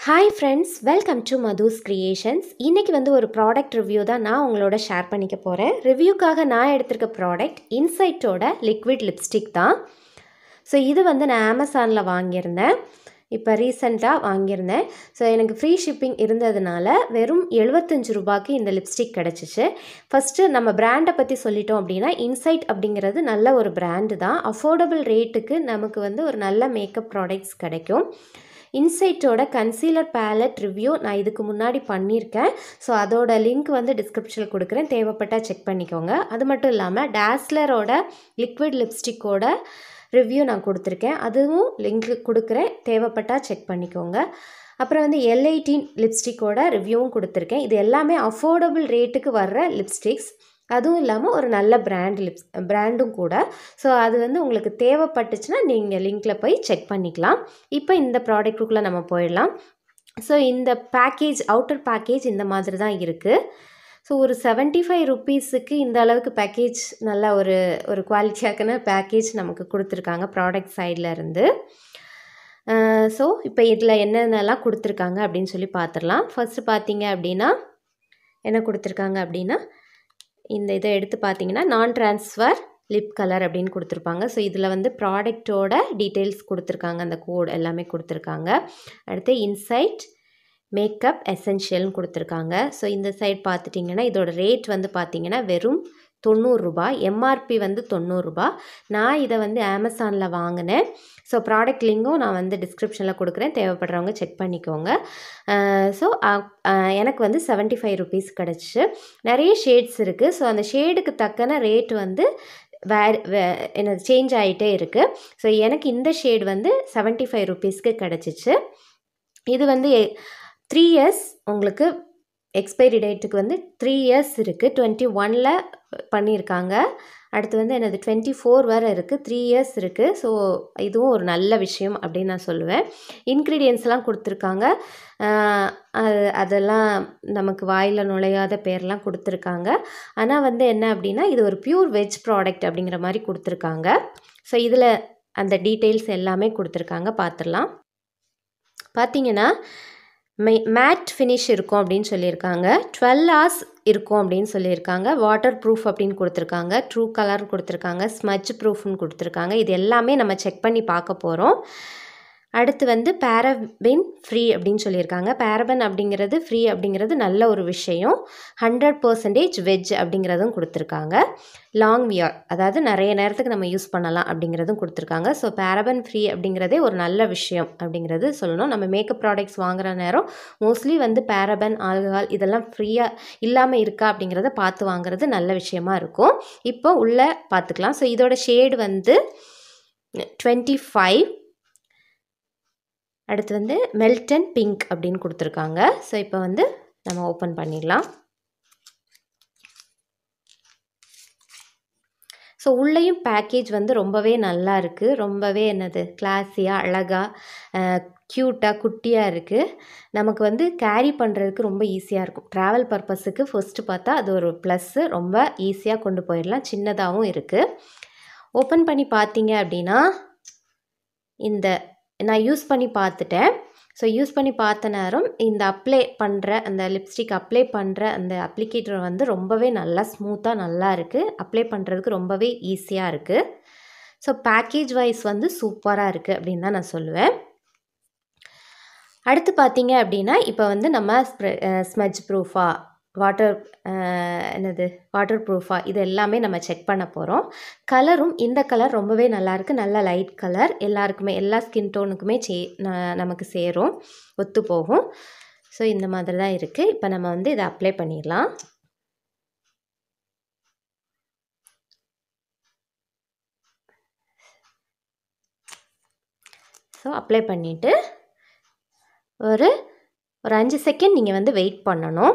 hi friends welcome to Madhu's creations இன்றைக்கி வந்து ஒரு ப்ராடக்ட் ரிவ்யூ தான் நான் உங்களோட ஷேர் பண்ணிக்க போகிறேன் ரிவ்யூக்காக நான் எடுத்திருக்க ப்ராடக்ட் இன்சைட்டோட லிக்விட் லிப்ஸ்டிக் தான் ஸோ இது வந்து நான் அமேசானில் வாங்கியிருந்தேன் இப்போ ரீசெண்டாக வாங்கியிருந்தேன் ஸோ எனக்கு ஃப்ரீ ஷிப்பிங் இருந்ததுனால வெறும் எழுபத்தஞ்சு ரூபாய்க்கு இந்த லிப்ஸ்டிக் கிடச்சிச்சு ஃபஸ்ட்டு நம்ம பிராண்டை பற்றி சொல்லிட்டோம் அப்படின்னா இன்சைட் அப்படிங்கிறது நல்ல ஒரு பிராண்டு தான் அஃபோர்டபுள் ரேட்டுக்கு நமக்கு வந்து ஒரு நல்ல மேக்கப் ப்ராடக்ட்ஸ் கிடைக்கும் இன்சைட்டோட கன்சீலர் பேலட் ரிவ்யூ நான் இதுக்கு முன்னாடி பண்ணியிருக்கேன் ஸோ அதோட லிங்க் வந்து டிஸ்கிரிப்ஷனில் கொடுக்குறேன் தேவைப்பட்டால் செக் பண்ணிக்கோங்க அது மட்டும் இல்லாமல் டேஸ்லரோட லிக்விட் லிப்ஸ்டிக்கோட ரிவ்யூ நான் கொடுத்துருக்கேன் அதுவும் லிங்க் கொடுக்குறேன் தேவைப்பட்டால் செக் பண்ணிக்கோங்க அப்புறம் வந்து எல் எயிட்டீன் லிப்ஸ்டிக்கோட ரிவ்யூவும் கொடுத்துருக்கேன் இது எல்லாமே அஃபோர்டபுள் ரேட்டுக்கு வர்ற லிப்ஸ்டிக்ஸ் அதுவும் இல்லாமல் ஒரு நல்ல பிராண்ட் லிப்ஸ் பிராண்டும் கூட ஸோ அது வந்து உங்களுக்கு தேவைப்பட்டுச்சுன்னா நீங்கள் லிங்க்கில் போய் செக் பண்ணிக்கலாம் இப்போ இந்த ப்ராடக்ட்டுக்குள்ளே நம்ம போயிடலாம் ஸோ இந்த பேக்கேஜ் அவுட்டர் பேக்கேஜ் இந்த மாதிரி தான் இருக்குது ஸோ ஒரு செவன்ட்டி ஃபைவ் ருப்பீஸுக்கு இந்த அளவுக்கு பேக்கேஜ் நல்ல ஒரு ஒரு குவாலிட்டியாக்கான பேக்கேஜ் நமக்கு கொடுத்துருக்காங்க ப்ராடக்ட் சைடில் இருந்து ஸோ இப்போ இதில் என்னென்னலாம் கொடுத்துருக்காங்க அப்படின்னு சொல்லி பார்த்துடலாம் ஃபஸ்ட்டு பார்த்தீங்க அப்படின்னா என்ன கொடுத்துருக்காங்க அப்படின்னா இந்த இதை எடுத்து பார்த்தீங்கன்னா நான் ட்ரான்ஸ்ஃபர் லிப் கலர் அப்படின்னு கொடுத்துருப்பாங்க ஸோ இதில் வந்து ப்ராடக்டோட டீட்டெயில்ஸ் கொடுத்துருக்காங்க அந்த கோட் எல்லாமே கொடுத்துருக்காங்க அடுத்து இன்சைட் மேக்கப் எசென்ஷியல்னு கொடுத்துருக்காங்க ஸோ இந்த சைட் பார்த்துட்டிங்கன்னா இதோட ரேட் வந்து பார்த்திங்கன்னா வெறும் தொண்ணூறுரூபா எம்ஆர்பி வந்து தொண்ணூறுரூபா நான் இதை வந்து அமேசானில் வாங்கினேன் ஸோ ப்ராடக்ட் லிங்கும் நான் வந்து டிஸ்கிரிப்ஷனில் கொடுக்குறேன் தேவைப்படுறவங்க செக் பண்ணிக்கோங்க ஸோ எனக்கு வந்து செவன்ட்டி ஃபைவ் ருபீஸ் கிடச்சிச்சு நிறைய ஷேட்ஸ் இருக்குது ஸோ அந்த ஷேடுக்கு தக்கன ரேட் வந்து வேறு வே என்னது சேஞ்ச் ஆகிட்டே இருக்குது ஸோ எனக்கு இந்த ஷேட் வந்து செவன்ட்டி ஃபைவ் ருபீஸ்க்கு கிடச்சிச்சு இது வந்து த்ரீ இயர்ஸ் உங்களுக்கு எக்ஸ்பைரி டேட்டுக்கு வந்து த்ரீ இயர்ஸ் இருக்குது டுவெண்ட்டி ஒனில் பண்ணியிருக்காங்க அடுத்து வந்து எனது டுவெண்ட்டி ஃபோர் வேறு இருக்குது த்ரீ இயர்ஸ் இருக்குது ஸோ இதுவும் ஒரு நல்ல விஷயம் அப்படின்னு நான் சொல்லுவேன் இன்க்ரீடியன்ஸ்லாம் கொடுத்துருக்காங்க அது அதெல்லாம் நமக்கு வாயில் நுழையாத பேர்லாம் கொடுத்துருக்காங்க ஆனால் வந்து என்ன அப்படின்னா இது ஒரு பியூர் வெஜ் ப்ராடக்ட் அப்படிங்கிற மாதிரி கொடுத்துருக்காங்க ஸோ இதில் அந்த டீட்டெயில்ஸ் எல்லாமே கொடுத்துருக்காங்க பார்த்துடலாம் பார்த்தீங்கன்னா மே மேட் ஃபினிஷ் இருக்கும் அப்படின்னு சொல்லியிருக்காங்க டுவெல் ஹவர்ஸ் இருக்கும் அப்படின்னு சொல்லியிருக்காங்க வாட்டர் ப்ரூஃப் அப்படின்னு கொடுத்துருக்காங்க ட்ரூ கலர் கொடுத்துருக்காங்க ஸ்மஜ் ப்ரூஃப்னு கொடுத்துருக்காங்க இது எல்லாமே நம்ம செக் பண்ணி பார்க்க போகிறோம் அடுத்து வந்து பேரபின் ஃப்ரீ அப்படின்னு சொல்லியிருக்காங்க பேரபன் அப்படிங்கிறது ஃப்ரீ அப்படிங்கிறது நல்ல ஒரு விஷயம் ஹண்ட்ரட் பர்சன்டேஜ் வெஜ் அப்படிங்கிறதும் கொடுத்துருக்காங்க லாங் வியர் அதாவது நிறைய நேரத்துக்கு நம்ம யூஸ் பண்ணலாம் அப்படிங்கிறதும் கொடுத்துருக்காங்க ஸோ பேரபன் ஃப்ரீ அப்படிங்கிறதே ஒரு நல்ல விஷயம் அப்படிங்கிறது சொல்லணும் நம்ம மேக்கப் ப்ராடக்ட்ஸ் வாங்குகிற நேரம் மோஸ்ட்லி வந்து பேரபன் ஆல்கஹால் இதெல்லாம் ஃப்ரீயாக இல்லாமல் இருக்கா அப்படிங்கிறத பார்த்து வாங்குறது நல்ல விஷயமா இருக்கும் இப்போ உள்ளே பார்த்துக்கலாம் ஸோ இதோட ஷேடு வந்து டுவெண்ட்டி ஃபைவ் அடுத்து வந்து மெல்டன் பிங்க் அப்படின்னு கொடுத்துருக்காங்க ஸோ இப்போ வந்து நம்ம ஓப்பன் பண்ணிடலாம் ஸோ உள்ளேயும் பேக்கேஜ் வந்து ரொம்பவே நல்லா இருக்குது ரொம்பவே என்னது கிளாஸியாக அழகாக க்யூட்டாக குட்டியாக இருக்குது நமக்கு வந்து கேரி பண்ணுறதுக்கு ரொம்ப ஈஸியாக இருக்கும் ட்ராவல் பர்பஸுக்கு ஃபஸ்ட்டு பார்த்தா அது ஒரு ப்ளஸ்ஸு ரொம்ப ஈஸியாக கொண்டு போயிடலாம் சின்னதாகவும் இருக்குது ஓப்பன் பண்ணி பார்த்தீங்க அப்படின்னா இந்த நான் யூஸ் பண்ணி பார்த்துட்டேன் ஸோ யூஸ் பண்ணி பார்த்த நேரம் இந்த அப்ளை பண்ணுற அந்த லிப்ஸ்டிக் அப்ளை பண்ணுற அந்த அப்ளிகேட்டர் வந்து ரொம்பவே நல்லா ஸ்மூத்தாக நல்லா இருக்குது அப்ளை பண்ணுறதுக்கு ரொம்பவே ஈஸியாக இருக்குது ஸோ பேக்கேஜ் வைஸ் வந்து சூப்பராக இருக்குது அப்படின்னு தான் நான் சொல்லுவேன் அடுத்து பார்த்தீங்க அப்படின்னா இப்போ வந்து நம்ம ஸ்ப்ரெ ஸ்மஜ் ப்ரூஃபா வாட்டர் என்னது வாட்டர் ப்ரூஃபாக இது எல்லாமே நம்ம செக் பண்ண போகிறோம் கலரும் இந்த கலர் ரொம்பவே நல்லாயிருக்கு நல்ல லைட் கலர் எல்லாருக்குமே எல்லா ஸ்கின் டோனுக்குமே சே நமக்கு சேரும் ஒத்து போகும் ஸோ இந்த மாதிரி தான் இருக்குது இப்போ நம்ம வந்து இதை அப்ளை பண்ணிடலாம் ஸோ அப்ளை பண்ணிவிட்டு ஒரு ஒரு அஞ்சு செகண்ட் நீங்கள் வந்து வெயிட் பண்ணணும்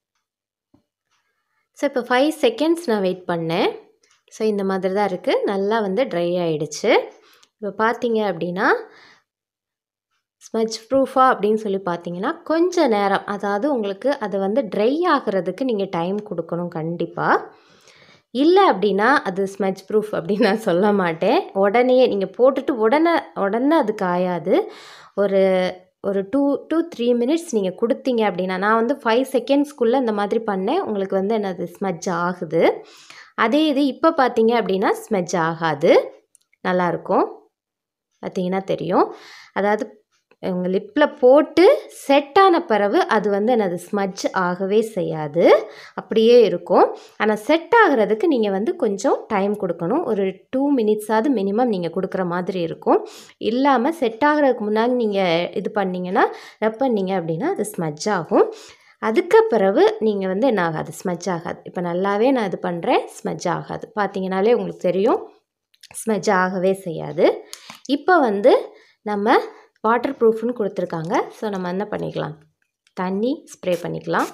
ஸோ இப்போ ஃபைவ் செகண்ட்ஸ் நான் வெயிட் பண்ணேன் ஸோ இந்த மாதிரி தான் இருக்குது நல்லா வந்து ட்ரை ஆகிடுச்சு இப்போ பார்த்தீங்க அப்படின்னா ஸ்மஜ் ப்ரூஃபாக அப்படின்னு சொல்லி பார்த்தீங்கன்னா கொஞ்சம் நேரம் அதாவது உங்களுக்கு அது வந்து ட்ரை ஆகிறதுக்கு நீங்கள் டைம் கொடுக்கணும் கண்டிப்பாக இல்லை அப்படின்னா அது ஸ்மஜ் ப்ரூஃப் அப்படின்னு நான் சொல்ல மாட்டேன் உடனே நீங்கள் போட்டுட்டு உடனே உடனே அது காயாது ஒரு ஒரு டூ டூ த்ரீ மினிட்ஸ் நீங்கள் கொடுத்தீங்க அப்படின்னா நான் வந்து ஃபைவ் செகண்ட்ஸ்க்குள்ளே இந்த மாதிரி பண்ணேன் உங்களுக்கு வந்து என்னது ஸ்மெஜ் ஆகுது அதே இது இப்போ பார்த்தீங்க அப்படின்னா ஸ்மெஜ் ஆகாது நல்லாயிருக்கும் பார்த்தீங்கன்னா தெரியும் அதாவது உங்கள் லிப்பில் போட்டு செட் ஆன பிறகு அது வந்து என்னது ஸ்மஜ் ஆகவே செய்யாது அப்படியே இருக்கும் ஆனால் செட் ஆகிறதுக்கு நீங்கள் வந்து கொஞ்சம் டைம் கொடுக்கணும் ஒரு டூ மினிட்ஸாவது மினிமம் நீங்கள் கொடுக்குற மாதிரி இருக்கும் இல்லாமல் செட் ஆகிறதுக்கு முன்னாடி நீங்கள் இது பண்ணிங்கன்னா ரப் பண்ணீங்க அப்படின்னா அது ஸ்மஜ் ஆகும் அதுக்கு பிறகு நீங்கள் வந்து என்ன ஆகாது ஸ்மஜ் ஆகாது இப்போ நல்லாவே நான் இது பண்ணுறேன் ஸ்மஜ் ஆகாது பார்த்தீங்கனாலே உங்களுக்கு தெரியும் ஸ்மெஜ் ஆகவே செய்யாது இப்போ வந்து நம்ம வாட்டர் ப்ரூஃப்னு கொடுத்துருக்காங்க ஸோ நம்ம என்ன பண்ணிக்கலாம் தண்ணி ஸ்ப்ரே பண்ணிக்கலாம்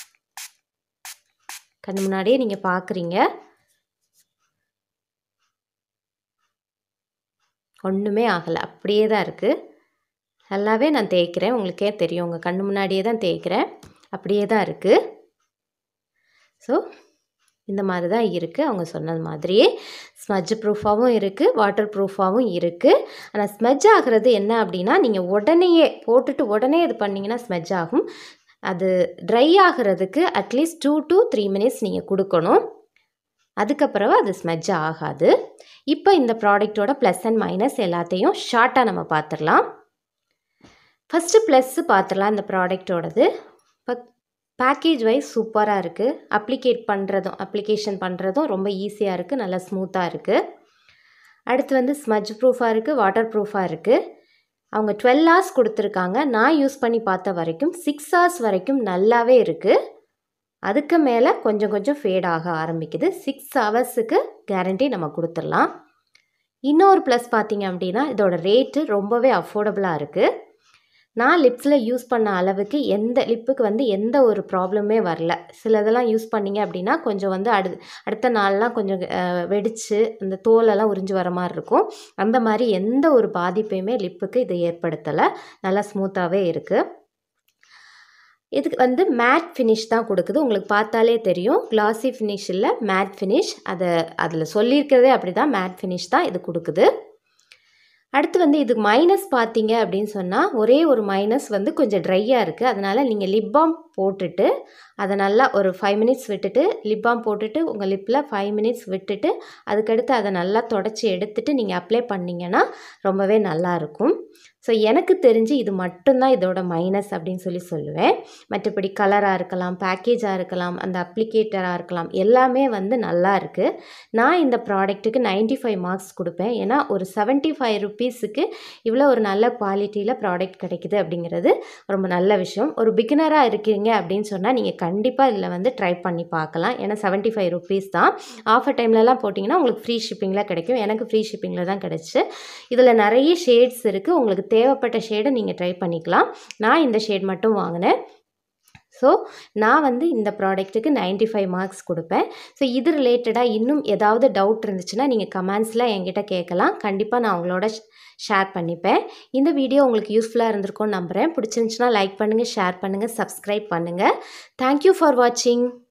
கண் முன்னாடியே நீங்கள் பார்க்குறீங்க ஒன்றுமே ஆகலை அப்படியே தான் இருக்குது நல்லாவே நான் தேய்க்கிறேன் உங்களுக்கே தெரியும் உங்கள் கண்ணு முன்னாடியே தான் தேய்க்கிறேன் அப்படியே தான் இருக்குது ஸோ இந்த மாதிரி தான் இருக்குது அவங்க சொன்னது மாதிரியே ஸ்மஜ் ப்ரூஃபாகவும் இருக்குது வாட்டர் ப்ரூஃபாகவும் இருக்குது ஆனால் ஸ்மெஜ் ஆகிறது என்ன அப்படின்னா நீங்கள் உடனேயே போட்டுட்டு உடனே இது பண்ணிங்கன்னா ஸ்மெஜ் ஆகும் அது ட்ரை ஆகிறதுக்கு at least two to three minutes நீங்கள் கொடுக்கணும் அதுக்கப்புறம் அது ஸ்மெஜ் ஆகாது இப்போ இந்த ப்ராடக்டோட ப்ளஸ் அண்ட் மைனஸ் எல்லாத்தையும் ஷார்ட்டாக நம்ம பார்த்துடலாம் ஃபஸ்ட்டு ப்ளஸ்ஸு பார்த்துடலாம் இந்த ப்ராடக்டோடது இப்போ பேக்கேஜ் வைஸ் சூப்பராக இருக்குது அப்ளிகேட் பண்ணுறதும் அப்ளிகேஷன் பண்ணுறதும் ரொம்ப ஈஸியாக இருக்குது நல்லா ஸ்மூத்தாக இருக்குது அடுத்து வந்து ஸ்மஜ் ப்ரூஃபாக இருக்குது வாட்டர் ப்ரூஃபாக இருக்குது அவங்க டுவெல் ஹவர்ஸ் கொடுத்துருக்காங்க நான் யூஸ் பண்ணி பார்த்த வரைக்கும் சிக்ஸ் ஹவர்ஸ் வரைக்கும் நல்லாவே இருக்குது அதுக்கு மேலே கொஞ்சம் கொஞ்சம் ஃபேட் ஆக ஆரம்பிக்குது சிக்ஸ் ஹவர்ஸுக்கு கேரண்டி நம்ம கொடுத்துடலாம் இன்னொரு ப்ளஸ் பார்த்தீங்க அப்படின்னா இதோட ரேட்டு ரொம்பவே அஃபோர்டபுளாக இருக்குது நான் லிப்ஸில் யூஸ் பண்ண அளவுக்கு எந்த லிப்புக்கு வந்து எந்த ஒரு ப்ராப்ளமே வரல சில இதெல்லாம் யூஸ் பண்ணிங்க அப்படின்னா கொஞ்சம் வந்து அடு அடுத்த நாள்லாம் கொஞ்சம் வெடித்து அந்த தோலெல்லாம் உறிஞ்சு வர மாதிரி இருக்கும் அந்த மாதிரி எந்த ஒரு பாதிப்பையுமே லிப்புக்கு இது ஏற்படுத்தலை நல்லா ஸ்மூத்தாகவே இருக்குது இதுக்கு வந்து மேட் ஃபினிஷ் தான் கொடுக்குது உங்களுக்கு பார்த்தாலே தெரியும் கிளாசி ஃபினிஷ் இல்லை மேட் ஃபினிஷ் அதை அதில் சொல்லியிருக்கிறதே அப்படி தான் மேட் ஃபினிஷ் தான் இது கொடுக்குது அடுத்து வந்து இது மைனஸ் பார்த்தீங்க அப்படின்னு சொன்னால் ஒரே ஒரு மைனஸ் வந்து கொஞ்சம் ட்ரையாக இருக்குது அதனால் நீங்கள் லிப் பாம் போட்டுட்டு அதை நல்லா ஒரு ஃபைவ் மினிட்ஸ் விட்டுட்டு லிப் பாம் போட்டுட்டு உங்கள் லிப்பில் ஃபைவ் மினிட்ஸ் விட்டுட்டு அதுக்கடுத்து அதை நல்லா தொடச்சி எடுத்துட்டு நீங்கள் அப்ளை பண்ணிங்கன்னா ரொம்பவே நல்லாயிருக்கும் ஸோ எனக்கு தெரிஞ்சு இது மட்டும்தான் இதோட மைனஸ் அப்படின்னு சொல்லி சொல்லுவேன் மற்றபடி கலராக இருக்கலாம் பேக்கேஜாக இருக்கலாம் அந்த அப்ளிகேட்டராக இருக்கலாம் எல்லாமே வந்து நல்லா இருக்குது நான் இந்த ப்ராடக்ட்டுக்கு நைன்ட்டி ஃபைவ் மார்க்ஸ் கொடுப்பேன் ஏன்னா ஒரு செவன்ட்டி ஃபைவ் ருப்பீஸுக்கு இவ்வளோ ஒரு நல்ல குவாலிட்டியில் ப்ராடக்ட் கிடைக்குது அப்படிங்கிறது ரொம்ப நல்ல விஷயம் ஒரு பிகினராக இருக்கீங்க அப்படின்னு சொன்னால் நீங்கள் கண்டிப்பாக இதில் வந்து ட்ரை பண்ணி பார்க்கலாம் ஏன்னா செவன்ட்டி ஃபைவ் ருப்பீஸ் தான் ஆஃபர் டைம்லலாம் போட்டிங்கன்னா உங்களுக்கு ஃப்ரீ ஷிப்பிங்கில் கிடைக்கும் எனக்கு ஃப்ரீ ஷிப்பிங்கில் தான் கிடச்சி இதில் நிறைய ஷேட்ஸ் இருக்குது உங்களுக்கு தேவைப்பட்ட ஷேடை நீங்கள் ட்ரை பண்ணிக்கலாம் நான் இந்த ஷேட் மட்டும் வாங்கினேன் ஸோ நான் வந்து இந்த ப்ராடக்ட்டுக்கு நைன்ட்டி ஃபைவ் மார்க்ஸ் கொடுப்பேன் ஸோ இது ரிலேட்டடாக இன்னும் ஏதாவது டவுட் இருந்துச்சுன்னா நீங்கள் கமெண்ட்ஸில் என்கிட்ட கேட்கலாம் கண்டிப்பாக நான் உங்களோட ஷேர் பண்ணிப்பேன் இந்த வீடியோ உங்களுக்கு யூஸ்ஃபுல்லாக இருந்திருக்கும்னு நம்புகிறேன் பிடிச்சிருந்துச்சுன்னா லைக் பண்ணுங்கள் ஷேர் பண்ணுங்கள் சப்ஸ்கிரைப் பண்ணுங்கள் தேங்க்யூ ஃபார் வாட்சிங்